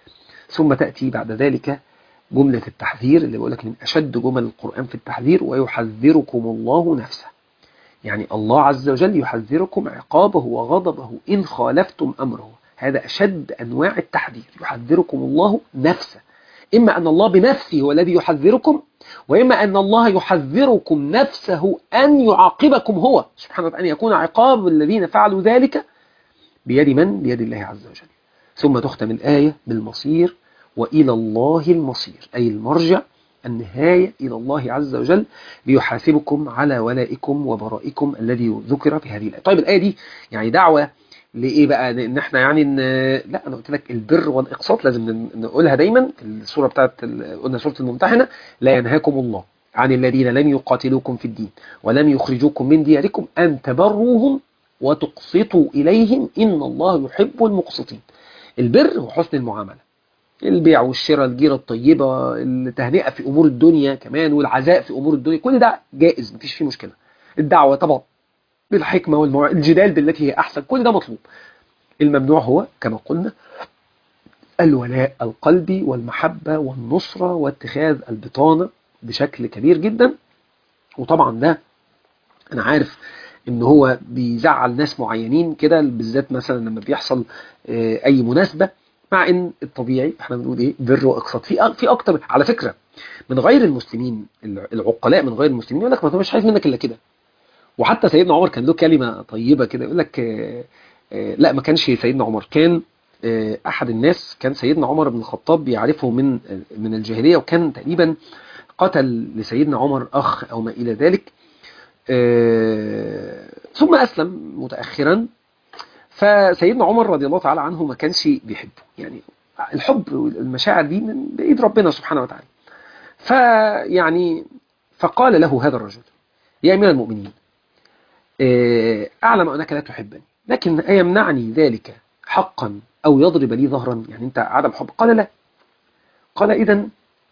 ثم تأتي بعد ذلك جملة التحذير اللي بقول لك من أشد جمل القرآن في التحذير ويحذركم الله نفسه يعني الله عز وجل يحذركم عقابه وغضبه إن خالفتم أمره هذا أشد أنواع التحذير يحذركم الله نفسه إما أن الله بنفسه هو الذي يحذركم وإما أن الله يحذركم نفسه أن يعاقبكم هو سبحانه وتعالى أن يكون عقاب الذين فعلوا ذلك بيد من؟ بيد الله عز وجل ثم تختم الآية بالمصير وإلى الله المصير أي المرجع النهاية إلى الله عز وجل ليحاسبكم على ولائكم وبرائكم الذي ذكر في هذه الآية طيب الآية دي يعني دعوة لإيه بقى إن إحنا يعني إن لا أنا قلت لك البر والإقساط لازم نقولها دايما في السورة بتاعت قلنا سورة الممتحنة لا ينهاكم الله عن الذين لم يقاتلوكم في الدين ولم يخرجوكم من دياركم أن تبروهم وتقسطوا إليهم إن الله يحب المقسطين البر هو حسن المعاملة البيع والشراء الجيرة الطيبة التهنئة في أمور الدنيا كمان والعزاء في أمور الدنيا كل ده جائز مفيش فيه مشكلة الدعوة طبعا بالحكمة والموع... الجدال بالتي هي أحسن كل ده مطلوب الممنوع هو كما قلنا الولاء القلبي والمحبة والنصرة واتخاذ البطانة بشكل كبير جدا وطبعا ده انا عارف ان هو بيزعل ناس معينين كده بالذات مثلا لما بيحصل آه، اي مناسبه مع ان الطبيعي احنا بنقول ايه بر واقساط في في اكتر على فكره من غير المسلمين العقلاء من غير المسلمين يقول لك ما مش عايز منك الا كده وحتى سيدنا عمر كان له كلمه طيبه كده يقول لك آه، آه، لا ما كانش سيدنا عمر كان آه، احد الناس كان سيدنا عمر بن الخطاب بيعرفه من من الجاهليه وكان تقريبا قتل لسيدنا عمر اخ او ما الى ذلك آه، ثم اسلم متاخرا فسيدنا عمر رضي الله تعالى عنه ما كانش بيحبه يعني الحب والمشاعر دي من بايد ربنا سبحانه وتعالى فيعني فقال له هذا الرجل يا امير المؤمنين آه، اعلم انك لا تحبني لكن ايمنعني ذلك حقا او يضرب لي ظهرا يعني انت عدم حب قال لا قال اذا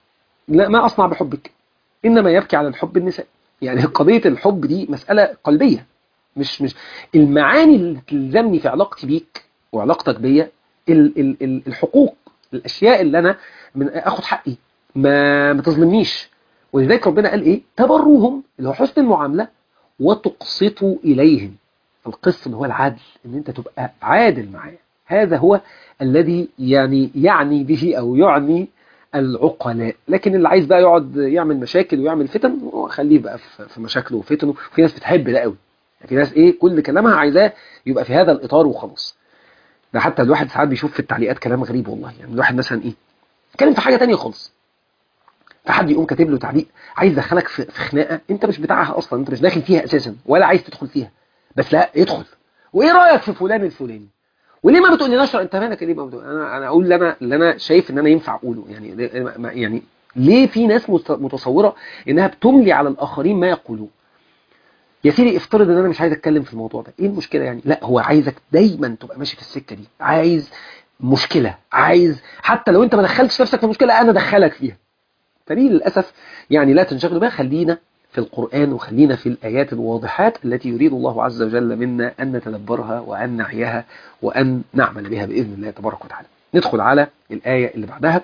لا ما اصنع بحبك انما يبكي على الحب النساء يعني قضيه الحب دي مساله قلبيه مش مش المعاني اللي تلزمني في علاقتي بيك وعلاقتك بيا ال- ال- ال- الحقوق الاشياء اللي انا من اخد حقي ما ما تظلمنيش ولذلك ربنا قال ايه تبروهم اللي هو حسن المعامله وتقسطوا اليهم القسط اللي هو العدل ان انت تبقى عادل معاه هذا هو الذي يعني يعني به او يعني العقلاء لكن اللي عايز بقى يقعد يعمل مشاكل ويعمل فتن هو خليه بقى في في مشاكله وفتنه في ناس بتحب ده قوي يعني في ناس ايه كل كلامها عايزاه يبقى في هذا الاطار وخلاص ده حتى الواحد ساعات بيشوف في التعليقات كلام غريب والله يعني الواحد مثلا ايه يتكلم في حاجه تانية خالص فحد يقوم كاتب له تعليق عايز يدخلك في في خناقه انت مش بتاعها اصلا انت مش داخل فيها اساسا ولا عايز تدخل فيها بس لا ادخل وايه رايك في فلان الفلاني وليه ما بتقول لناش انت مالك ليه ما بتقول انا انا اقول اللي انا اللي انا شايف ان انا ينفع اقوله يعني ليه- ما- يعني ليه في ناس مت- متصوره انها بتملي على الاخرين ما يقولوه يا سيدي افترض ان انا مش عايز اتكلم في الموضوع ده ايه المشكله يعني لا هو عايزك دايما تبقى ماشي في السكه دي عايز مشكله عايز حتى لو انت ما دخلتش نفسك في مشكله انا ادخلك فيها فدي للاسف يعني لا تنشغل بها خلينا في القرآن وخلينا في الآيات الواضحات التي يريد الله عز وجل منا أن نتدبرها وأن نعيها وأن نعمل بها بإذن الله تبارك وتعالى ندخل على الآية اللي بعدها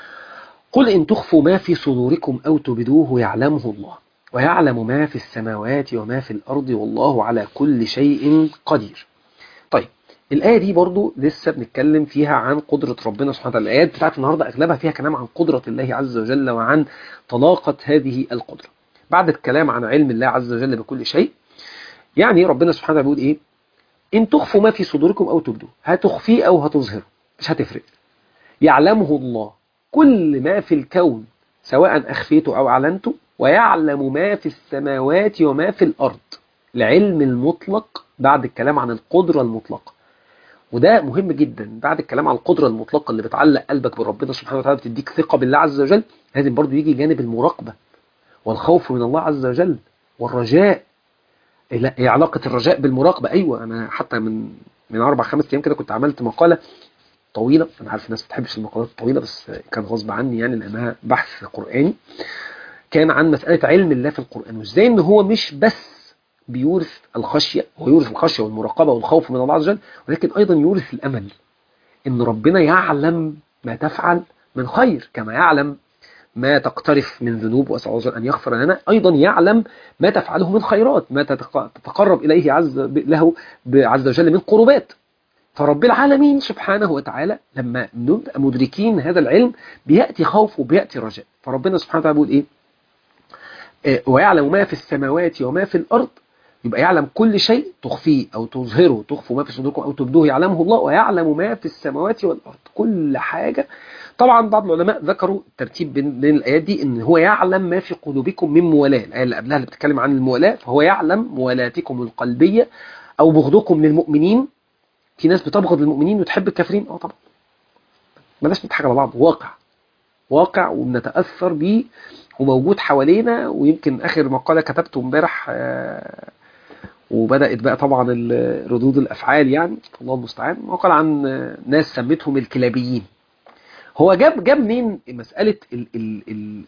قل إن تخفوا ما في صدوركم أو تبدوه يعلمه الله ويعلم ما في السماوات وما في الأرض والله على كل شيء قدير طيب الآية دي برضو لسه بنتكلم فيها عن قدرة ربنا سبحانه وتعالى الآيات بتاعت النهاردة أغلبها فيها كلام عن قدرة الله عز وجل وعن طلاقة هذه القدرة بعد الكلام عن علم الله عز وجل بكل شيء يعني ربنا سبحانه وتعالى بيقول إيه إن تخفوا ما في صدوركم أو تبدوه هتخفيه أو هتظهره مش هتفرق يعلمه الله كل ما في الكون سواء أخفيته أو أعلنته ويعلم ما في السماوات وما في الأرض العلم المطلق بعد الكلام عن القدرة المطلقة وده مهم جدا بعد الكلام عن القدرة المطلقة اللي بتعلق قلبك بربنا سبحانه وتعالى بتديك ثقة بالله عز وجل لازم برضو يجي جانب المراقبة والخوف من الله عز وجل والرجاء لا هي علاقة الرجاء بالمراقبة أيوة أنا حتى من من أربع خمس أيام كده كنت عملت مقالة طويلة أنا عارف الناس ما بتحبش المقالات الطويلة بس كان غصب عني يعني لأنها بحث قرآني كان عن مسألة علم الله في القرآن وإزاي إن هو مش بس بيورث الخشية هو يورث الخشية والمراقبة والخوف من الله عز وجل ولكن أيضا يورث الأمل إن ربنا يعلم ما تفعل من خير كما يعلم ما تقترف من ذنوب وأسأل الله عز وجل أن يغفر لنا أيضا يعلم ما تفعله من خيرات ما تتق- تتقرب إليه عز له عز وجل من قربات فرب العالمين سبحانه وتعالى لما نبقى مدركين هذا العلم بيأتي خوف وبيأتي رجاء فربنا سبحانه وتعالى بيقول إيه آه، ويعلم ما في السماوات وما في الأرض يبقى يعلم كل شيء تخفيه أو تظهره تخفوا ما في صدوركم أو تبدوه يعلمه الله ويعلم ما في السماوات والأرض كل حاجة طبعا بعض العلماء ذكروا الترتيب بين بين الآيات دي إن هو يعلم ما في قلوبكم من موالاة الآية اللي قبلها اللي بتتكلم عن الموالاة فهو يعلم موالاتكم القلبية أو بغضكم للمؤمنين في ناس بتبغض المؤمنين وتحب الكافرين اه طبعا بلاش نضحك على بعض واقع واقع وبنتأثر بيه وموجود حوالينا ويمكن آخر مقالة كتبته امبارح آه، وبدأت بقى طبعا ال- ردود الأفعال يعني الله المستعان مقال عن آه، ناس سمتهم الكلابيين هو جاب جاب منين مسألة ال ال ال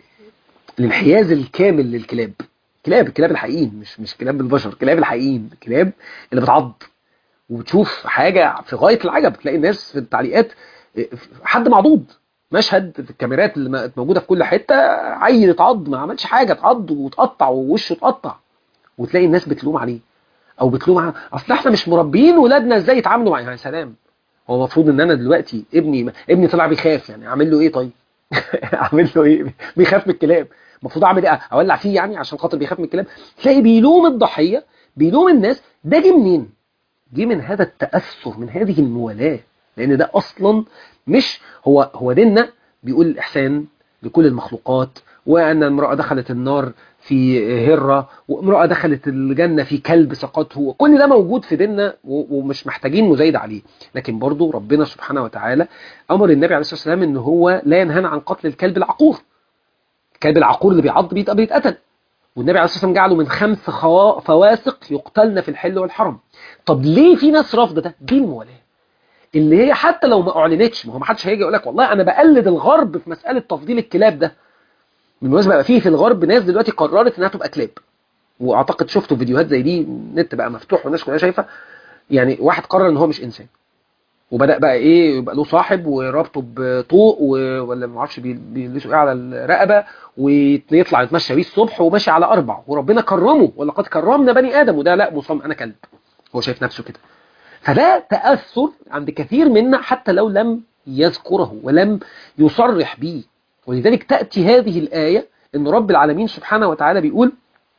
الانحياز الكامل للكلاب كلاب الكلاب الحقيقيين مش مش كلاب البشر كلاب الحقيقيين كلاب اللي بتعض وبتشوف حاجة في غاية العجب تلاقي الناس في التعليقات آه، حد معضوض مشهد في الكاميرات اللي موجوده في كل حته عيل اتعض ما عملش حاجه اتعض واتقطع ووشه اتقطع وتلاقي الناس بتلوم عليه او بتلوم على اصل احنا مش مربيين ولادنا ازاي يتعاملوا مع يا سلام هو المفروض ان انا دلوقتي ابني ابني طلع بيخاف يعني اعمل له ايه طيب اعمل له ايه بيخاف من الكلاب المفروض اعمل ايه اولع فيه يعني عشان خاطر بيخاف من الكلاب تلاقي بيلوم الضحيه بيلوم الناس ده جه منين جه من هذا التاثر من هذه الموالاه لان ده اصلا مش هو هو ديننا بيقول الاحسان لكل المخلوقات وان امراه دخلت النار في هرة وامرأة دخلت الجنة في كلب سقطه وكل ده موجود في ديننا ومش محتاجين مزايد عليه لكن برضو ربنا سبحانه وتعالى أمر النبي عليه الصلاة والسلام أنه هو لا ينهانا عن قتل الكلب العقور الكلب العقور اللي بيعض بيتقتل والنبي عليه الصلاة والسلام جعله من خمس فواسق يقتلن في الحل والحرم طب ليه في ناس رافضه ده دي الموالاه اللي هي حتى لو ما اعلنتش ما هو ما حدش هيجي يقول لك والله انا بقلد الغرب في مساله تفضيل الكلاب ده بالمناسبه بقى فيه في الغرب ناس دلوقتي قررت انها تبقى كلاب واعتقد شفتوا فيديوهات زي دي النت بقى مفتوح والناس كلها شايفه يعني واحد قرر ان هو مش انسان وبدا بقى ايه يبقى له صاحب ورابطه بطوق ولا ما اعرفش بيلبسوا ايه على الرقبه ويطلع يتمشى بيه الصبح وماشي على اربع وربنا كرمه ولقد كرمنا بني ادم وده لا مصمم انا كلب هو شايف نفسه كده فده تاثر عند كثير منا حتى لو لم يذكره ولم يصرح به ولذلك تأتي هذه الآية أن رب العالمين سبحانه وتعالى بيقول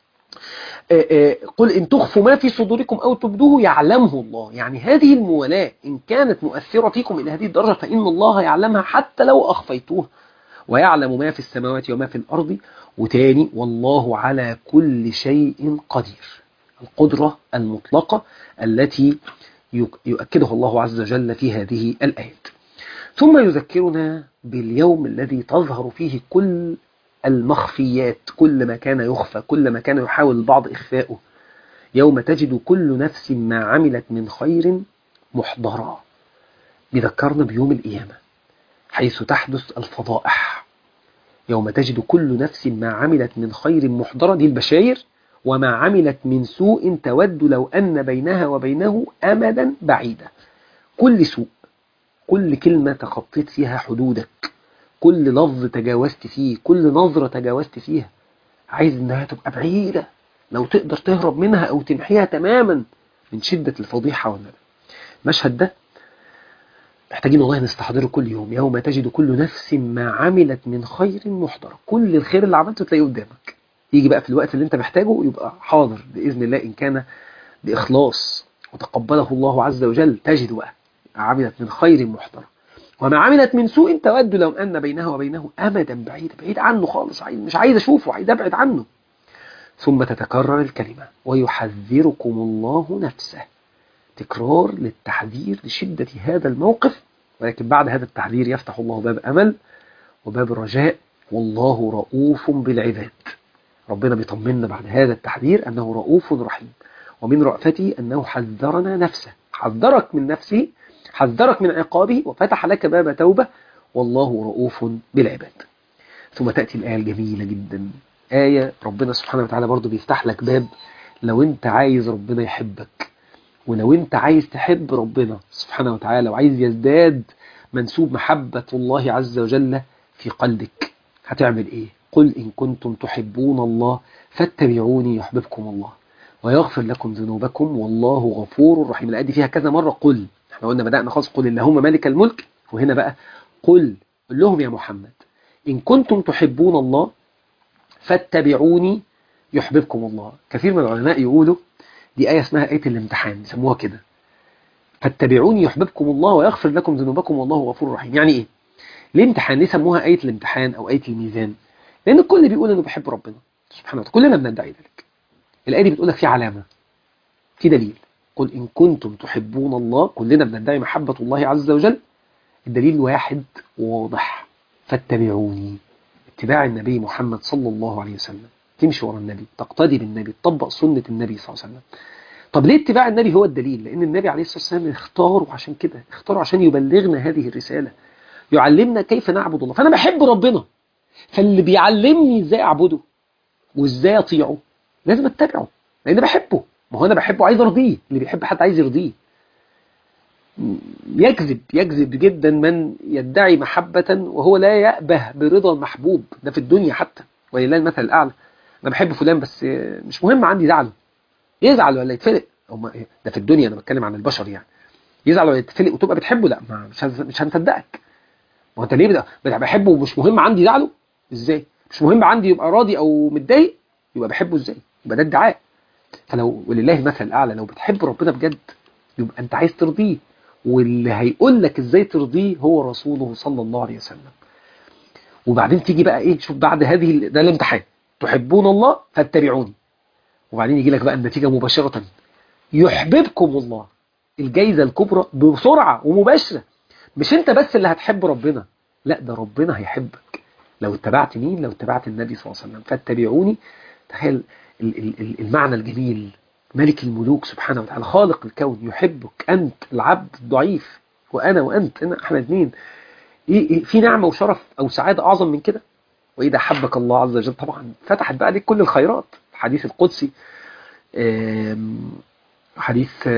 قل إن تخفوا ما في صدوركم أو تبدوه يعلمه الله يعني هذه الموالاة إن كانت مؤثرة فيكم إلى هذه الدرجة فإن الله يعلمها حتى لو أخفيتوها ويعلم ما في السماوات وما في الأرض وتاني والله على كل شيء قدير القدرة المطلقة التي يؤكدها الله عز وجل في هذه الآيات ثم يذكرنا باليوم الذي تظهر فيه كل المخفيات كل ما كان يخفى كل ما كان يحاول البعض إخفاؤه يوم تجد كل نفس ما عملت من خير محضرا بيذكرنا بيوم القيامة حيث تحدث الفضائح يوم تجد كل نفس ما عملت من خير محضرا دي البشاير وما عملت من سوء تود لو أن بينها وبينه أمدا بعيدا كل سوء كل كلمة تخطيت فيها حدودك كل لفظ تجاوزت فيه كل نظرة تجاوزت فيها عايز انها تبقى بعيدة لو تقدر تهرب منها او تمحيها تماما من شدة الفضيحة والندم المشهد ده محتاجين والله نستحضره كل يوم يوم تجد كل نفس ما عملت من خير محضر كل الخير اللي عملته تلاقيه قدامك يجي بقى في الوقت اللي انت محتاجه يبقى حاضر بإذن الله إن كان بإخلاص وتقبله الله عز وجل تجد بقى عملت من خير محضر وما عملت من سوء تود لو أن بينها وبينه أمدا بعيد بعيد عنه خالص عايز مش عايز أشوفه عايز أبعد عنه ثم تتكرر الكلمة ويحذركم الله نفسه تكرار للتحذير لشدة هذا الموقف ولكن بعد هذا التحذير يفتح الله باب أمل وباب الرجاء والله رؤوف بالعباد ربنا بيطمنا بعد هذا التحذير أنه رؤوف رحيم ومن رأفته أنه حذرنا نفسه حذرك من نفسه حذرك من عقابه وفتح لك باب توبة والله رؤوف بالعباد ثم تأتي الآية الجميلة جدا آية ربنا سبحانه وتعالى برضو بيفتح لك باب لو انت عايز ربنا يحبك ولو انت عايز تحب ربنا سبحانه وتعالى وعايز يزداد منسوب محبة الله عز وجل في قلبك هتعمل ايه قل إن كنتم تحبون الله فاتبعوني يحببكم الله ويغفر لكم ذنوبكم والله غفور رحيم الآية دي فيها كذا مرة قل احنا قلنا بدأنا خلاص قل اللهم مالك الملك وهنا بقى قل قل لهم يا محمد إن كنتم تحبون الله فاتبعوني يحببكم الله كثير من العلماء يقولوا دي آية اسمها آية الامتحان يسموها كده فاتبعوني يحببكم الله ويغفر لكم ذنوبكم والله غفور رحيم يعني ايه ليه امتحان ليه سموها آية الامتحان أو آية الميزان لأن الكل بيقول إنه بيحب ربنا سبحانه وتعالى كلنا بندعي ذلك الآية دي بتقول لك في علامة في دليل قل إن كنتم تحبون الله كلنا بندعي محبة الله عز وجل الدليل واحد واضح فاتبعوني اتباع النبي محمد صلى الله عليه وسلم تمشي ورا النبي تقتدي بالنبي تطبق سنة النبي صلى الله عليه وسلم طب ليه اتباع النبي هو الدليل لأن النبي عليه الصلاة والسلام اختاره عشان كده اختاره عشان يبلغنا هذه الرسالة يعلمنا كيف نعبد الله فأنا بحب ربنا فاللي بيعلمني ازاي اعبده وازاي اطيعه لازم اتبعه لان بحبه ما هو انا بحبه عايز ارضيه اللي بيحب حد عايز يرضيه يكذب يكذب جدا من يدعي محبة وهو لا يأبه برضا المحبوب ده في الدنيا حتى ولله المثل الأعلى أنا بحب فلان بس مش مهم عندي زعله يزعل ولا يتفلق ده في الدنيا أنا بتكلم عن البشر يعني يزعل ولا يتفلق وتبقى بتحبه لا ما مش مش هنصدقك ما انت ليه بحبه ومش مهم عندي زعله ازاي مش مهم عندي يبقى راضي او متضايق يبقى بحبه ازاي يبقى ده ادعاء فلو ولله المثل الاعلى لو بتحب ربنا بجد يبقى انت عايز ترضيه واللي هيقول لك ازاي ترضيه هو رسوله صلى الله عليه وسلم وبعدين تيجي بقى ايه شوف بعد هذه ده الامتحان تحبون الله فاتبعوني وبعدين يجي لك بقى النتيجة مباشرة يحببكم الله الجايزة الكبرى بسرعة ومباشرة مش انت بس اللي هتحب ربنا لا ده ربنا هيحبك لو اتبعت مين لو اتبعت النبي صلى الله عليه وسلم فاتبعوني تخيل المعنى الجميل ملك الملوك سبحانه وتعالى خالق الكون يحبك أنت العبد الضعيف وأنا وأنت احنا الاثنين إيه إيه في نعمة وشرف أو سعادة أعظم من كده وإذا حبك الله عز وجل طبعا فتحت بقى لك كل الخيرات الحديث القدسي حديث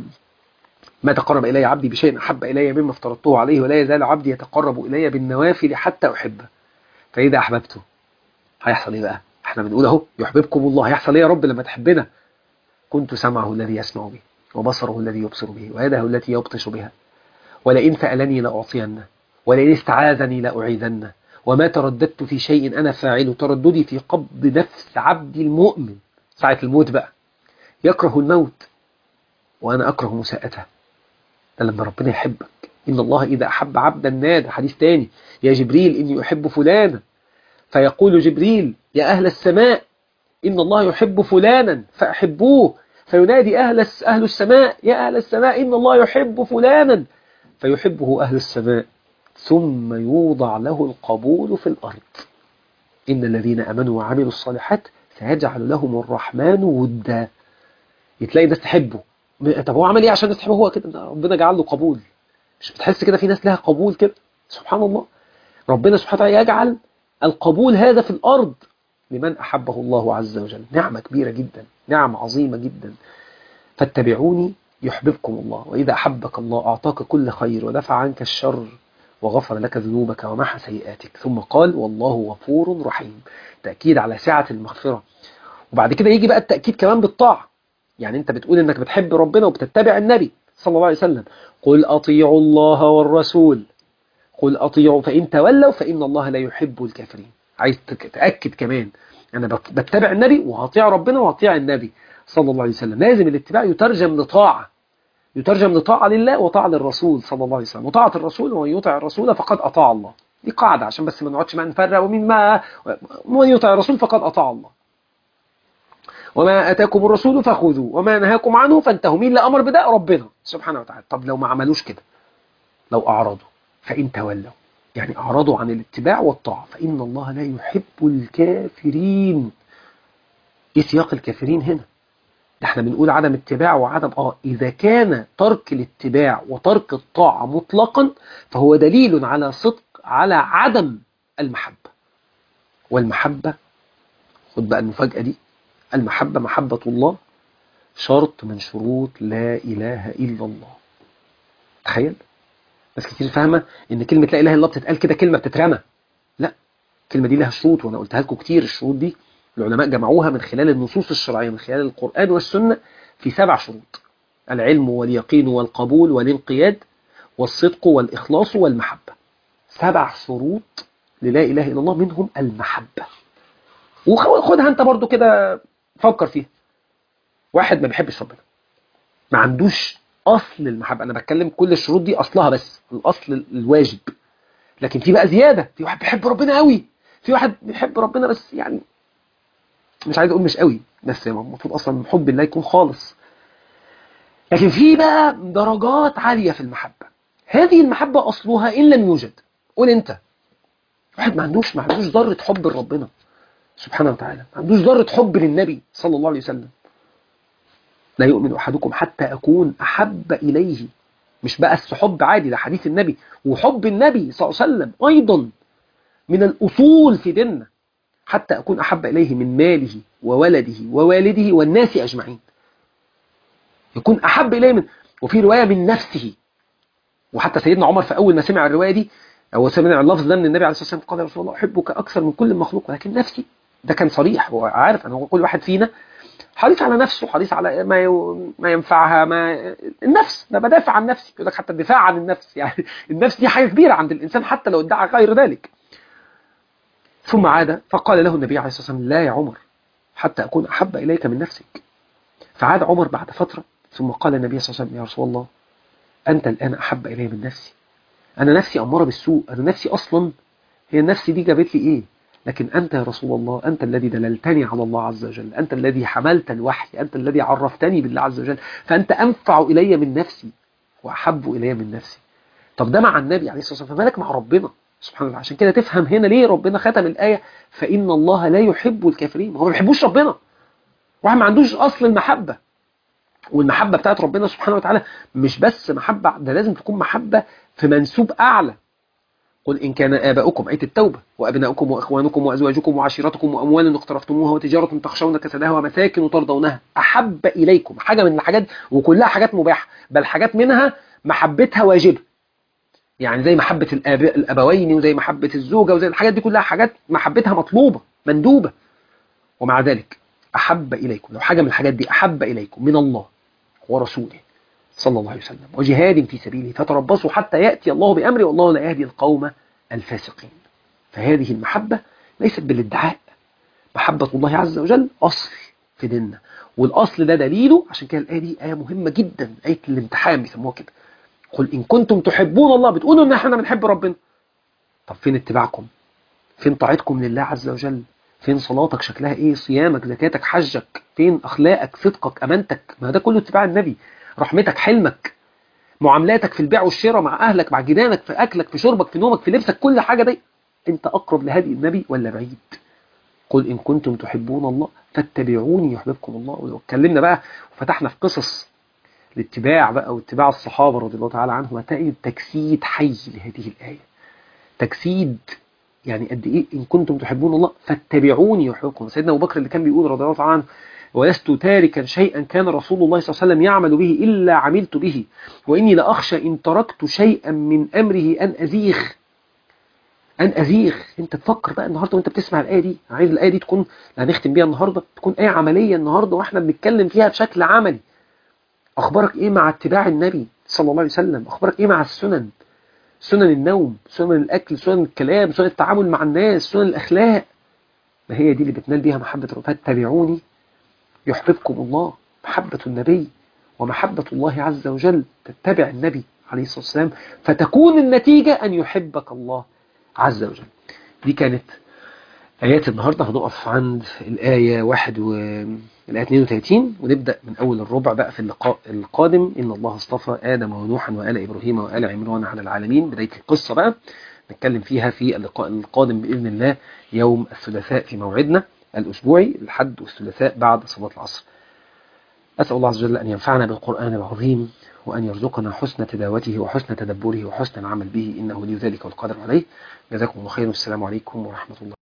ما تقرب إلي عبدي بشيء أحب إلي مما افترضته عليه ولا يزال عبدي يتقرب إلي بالنوافل حتى أحبه فإذا أحببته هيحصل إيه بقى احنا بنقول اهو يحببكم الله هيحصل ايه يا رب لما تحبنا كنت سمعه الذي يسمع به وبصره الذي يبصر به ويده التي يبطش بها ولئن سألني لأعطينه ولئن استعاذني لأعيذنه وما ترددت في شيء أنا فاعله ترددي في قبض نفس عبدي المؤمن ساعة الموت بقى يكره الموت وأنا أكره مساءته ده لما ربنا يحبك إن الله إذا أحب عبدا نادى حديث تاني يا جبريل إني أحب فلانا فيقول جبريل يا أهل السماء إن الله يحب فلانا فأحبوه فينادي أهل أهل السماء يا أهل السماء إن الله يحب فلانا فيحبه أهل السماء ثم يوضع له القبول في الأرض إن الذين أمنوا وعملوا الصالحات سيجعل لهم الرحمن ودا يتلاقي الناس تحبه طب هو عمل ايه عشان الناس تحبه هو كده ربنا جعل له قبول مش بتحس كده في ناس لها قبول كده سبحان الله ربنا سبحانه وتعالى يجعل القبول هذا في الأرض لمن أحبه الله عز وجل نعمة كبيرة جدا نعمة عظيمة جدا فاتبعوني يحببكم الله وإذا أحبك الله أعطاك كل خير ودفع عنك الشر وغفر لك ذنوبك ومحى سيئاتك ثم قال والله غفور رحيم تأكيد على سعة المغفرة وبعد كده يجي بقى التأكيد كمان بالطاعة يعني أنت بتقول أنك بتحب ربنا وبتتبع النبي صلى الله عليه وسلم قل أطيعوا الله والرسول قل أطيعوا فإن تولوا فإن الله لا يحب الكافرين عايز تأكد كمان أنا بتبع النبي وهطيع ربنا وهطيع النبي صلى الله عليه وسلم لازم الاتباع يترجم لطاعة يترجم لطاعة لله وطاعة للرسول صلى الله عليه وسلم وطاعة الرسول ومن يطع الرسول فقد أطاع الله دي قاعدة عشان بس ما نقعدش ما نفرق ومين ما ومن يطع الرسول فقد أطاع الله وما أتاكم الرسول فخذوه وما نهاكم عنه فانتهوا مين اللي أمر بده ربنا سبحانه وتعالى طب لو ما عملوش كده لو أعرضوا فإن تولوا يعني أعرضوا عن الاتباع والطاعة فإن الله لا يحب الكافرين إيه سياق الكافرين هنا ده احنا بنقول عدم اتباع وعدم اه إذا كان ترك الاتباع وترك الطاعة مطلقا فهو دليل على صدق على عدم المحبة والمحبة خد بقى المفاجأة دي المحبة محبة الله شرط من شروط لا إله إلا الله تخيل ناس كتير فاهمة ان كلمة لا اله الا الله بتتقال كده كلمة بتترمى لا الكلمة دي لها شروط وانا قلتها لكم كتير الشروط دي العلماء جمعوها من خلال النصوص الشرعية من خلال القرآن والسنة في سبع شروط العلم واليقين والقبول والانقياد والصدق والإخلاص والمحبة سبع شروط للا إله إلا الله منهم المحبة وخدها انت برضو كده فكر فيها واحد ما بيحبش ربنا ما عندوش أصل المحبة أنا بتكلم كل الشروط دي أصلها بس الأصل الواجب لكن في بقى زيادة في واحد بيحب ربنا قوي في واحد بيحب ربنا بس يعني مش عايز أقول مش قوي بس المفروض أصلا حب الله يكون خالص لكن في بقى درجات عالية في المحبة هذه المحبة أصلها إن لم يوجد قول أنت واحد ما عندوش ما عندوش ذرة حب لربنا سبحانه وتعالى ما عندوش ذرة حب للنبي صلى الله عليه وسلم لا يؤمن أحدكم حتى أكون أحب إليه مش بس حب عادي ده حديث النبي وحب النبي صلى الله عليه وسلم أيضا من الأصول في ديننا حتى أكون أحب إليه من ماله وولده ووالده والناس أجمعين يكون أحب إليه من وفي رواية من نفسه وحتى سيدنا عمر في أول ما سمع الرواية دي أو سمع اللفظ ده من النبي عليه الصلاة والسلام قال يا رسول الله أحبك أكثر من كل مخلوق ولكن نفسي ده كان صريح هو عارف أن كل واحد فينا حريص على نفسه حريص على ما ما ينفعها ما النفس ده بدافع عن نفسي يقول لك حتى الدفاع عن النفس يعني النفس دي حاجة كبيرة عند الإنسان حتى لو ادعى غير ذلك ثم عاد فقال له النبي عليه الصلاة والسلام لا يا عمر حتى أكون أحب إليك من نفسك فعاد عمر بعد فترة ثم قال النبي صلى الله عليه وسلم يا رسول الله أنت الآن أحب إلي من نفسي أنا نفسي أمارة بالسوء أنا نفسي أصلا هي النفس دي جابت لي إيه لكن أنت يا رسول الله أنت الذي دللتني على الله عز وجل أنت الذي حملت الوحي أنت الذي عرفتني بالله عز وجل فأنت أنفع إلي من نفسي وأحب إلي من نفسي طب ده مع النبي عليه الصلاة والسلام فمالك مع ربنا سبحانه وتعالى عشان كده تفهم هنا ليه ربنا ختم الآية فإن الله لا يحب الكافرين هو ما بيحبوش ربنا واحد ما عندوش أصل المحبة والمحبة بتاعت ربنا سبحانه وتعالى مش بس محبة ده لازم تكون محبة في منسوب أعلى قل إن كان آباؤكم آية التوبة وأبناؤكم وإخوانكم وأزواجكم وعشيرتكم وأموال اقترفتموها وتجارة تخشون كسدها ومساكن ترضونها أحب إليكم حاجة من الحاجات وكلها حاجات مباحة بل حاجات منها محبتها واجبة يعني زي محبة الآباء الأبوين وزي محبة الزوجة وزي الحاجات دي كلها حاجات محبتها مطلوبة مندوبة ومع ذلك أحب إليكم لو حاجة من الحاجات دي أحب إليكم من الله ورسوله صلى الله عليه وسلم وجهاد في سبيله فتربصوا حتى يأتي الله بأمره والله لا يهدي القوم الفاسقين فهذه المحبة ليست بالادعاء محبة الله عز وجل أصل في ديننا والأصل ده دليله عشان كده الآية دي آية مهمة جدا آية الامتحان بيسموها كده قل إن كنتم تحبون الله بتقولوا إن احنا بنحب ربنا طب فين اتباعكم فين طاعتكم لله عز وجل فين صلاتك شكلها ايه صيامك زكاتك حجك فين اخلاقك صدقك امانتك ما ده كله اتباع النبي رحمتك حلمك معاملاتك في البيع والشراء مع اهلك مع جيرانك في اكلك في شربك في نومك في لبسك كل حاجه دي انت اقرب لهدي النبي ولا بعيد قل ان كنتم تحبون الله فاتبعوني يحببكم الله واتكلمنا بقى وفتحنا في قصص الاتباع بقى واتباع الصحابه رضي الله تعالى عنهم هتلاقي تجسيد حي لهذه الايه تجسيد يعني قد ايه ان كنتم تحبون الله فاتبعوني يحببكم سيدنا ابو بكر اللي كان بيقول رضي الله تعالى عنه ولست تاركا شيئا كان رسول الله صلى الله عليه وسلم يعمل به الا عملت به واني لاخشى ان تركت شيئا من امره ان ازيغ ان ازيغ انت تفكر بقى النهارده وانت بتسمع الايه دي عايز الايه دي تكون هنختم بيها النهارده تكون ايه عمليه النهارده واحنا بنتكلم فيها بشكل عملي اخبارك ايه مع اتباع النبي صلى الله عليه وسلم اخبارك ايه مع السنن سنن النوم سنن الأكل سنن الكلام سنن التعامل مع الناس سنن الأخلاق ما هي دي اللي بتنال بيها محبة ربنا فاتبعوني يحببكم الله محبة النبي ومحبة الله عز وجل تتبع النبي عليه الصلاة والسلام فتكون النتيجة أن يحبك الله عز وجل دي كانت آيات النهاردة هنقف عند الآية واحد و... الآية 32 ونبدأ من أول الربع بقى في اللقاء القادم إن الله اصطفى آدم ونوحا وآل إبراهيم وآل عمران على العالمين بداية القصة بقى نتكلم فيها في اللقاء القادم بإذن الله يوم الثلاثاء في موعدنا الأسبوعي الحد والثلاثاء بعد صلاة العصر أسأل الله عز وجل أن ينفعنا بالقرآن العظيم وأن يرزقنا حسن تلاوته وحسن تدبره وحسن العمل به إنه لي ذلك والقادر عليه جزاكم الله خير والسلام عليكم ورحمة الله